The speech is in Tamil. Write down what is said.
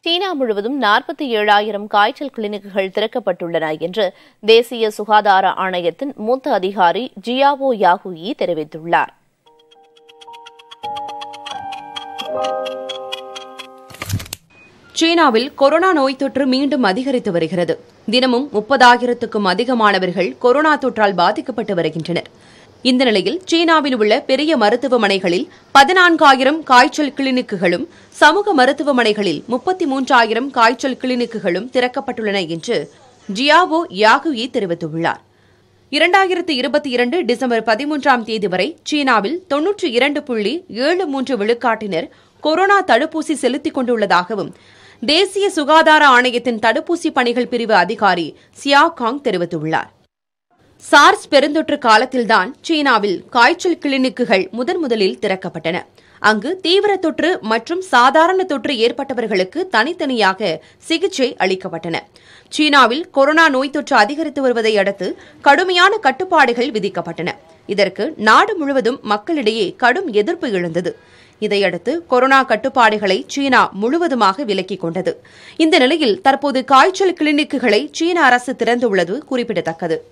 சீனா முழுவதும் நாற்பத்தி ஏழாயிரம் காய்ச்சல் கிளினிக்குகள் திறக்கப்பட்டுள்ளன என்று தேசிய சுகாதார ஆணையத்தின் மூத்த அதிகாரி ஜியாவோ யாகுயி தெரிவித்துள்ளார் சீனாவில் கொரோனா நோய் தொற்று மீண்டும் அதிகரித்து வருகிறது தினமும் முப்பதாயிரத்துக்கும் அதிகமானவர்கள் கொரோனா தொற்றால் பாதிக்கப்பட்டு வருகின்றனர் இந்த நிலையில் சீனாவில் உள்ள பெரிய மருத்துவமனைகளில் பதினான்காயிரம் காய்ச்சல் கிளினிக்குகளும் சமூக மருத்துவமனைகளில் முப்பத்தி மூன்றாயிரம் காய்ச்சல் கிளினிக்குகளும் திறக்கப்பட்டுள்ளன என்று ஜியாவோ யாகுயி தெரிவித்துள்ளார் இரண்டாயிரத்து இருபத்தி இரண்டு டிசம்பர் பதிமூன்றாம் தேதி வரை சீனாவில் தொன்னூற்றி இரண்டு புள்ளி ஏழு மூன்று விழுக்காட்டினர் கொரோனா தடுப்பூசி செலுத்திக் கொண்டுள்ளதாகவும் தேசிய சுகாதார ஆணையத்தின் தடுப்பூசி பணிகள் பிரிவு அதிகாரி சியா காங் தெரிவித்துள்ளார் சார்ஸ் பெருந்தொற்று காலத்தில்தான் சீனாவில் காய்ச்சல் கிளினிக்குகள் முதன் முதலில் திறக்கப்பட்டன அங்கு தீவிர தொற்று மற்றும் சாதாரண தொற்று ஏற்பட்டவர்களுக்கு தனித்தனியாக சிகிச்சை அளிக்கப்பட்டன சீனாவில் கொரோனா நோய் தொற்று அதிகரித்து வருவதை அடுத்து கடுமையான கட்டுப்பாடுகள் விதிக்கப்பட்டன இதற்கு நாடு முழுவதும் மக்களிடையே கடும் எதிர்ப்பு எழுந்தது இதையடுத்து கொரோனா கட்டுப்பாடுகளை சீனா முழுவதுமாக விலக்கிக் கொண்டது இந்த நிலையில் தற்போது காய்ச்சல் கிளினிக்குகளை சீன அரசு திறந்துள்ளது குறிப்பிடத்தக்கது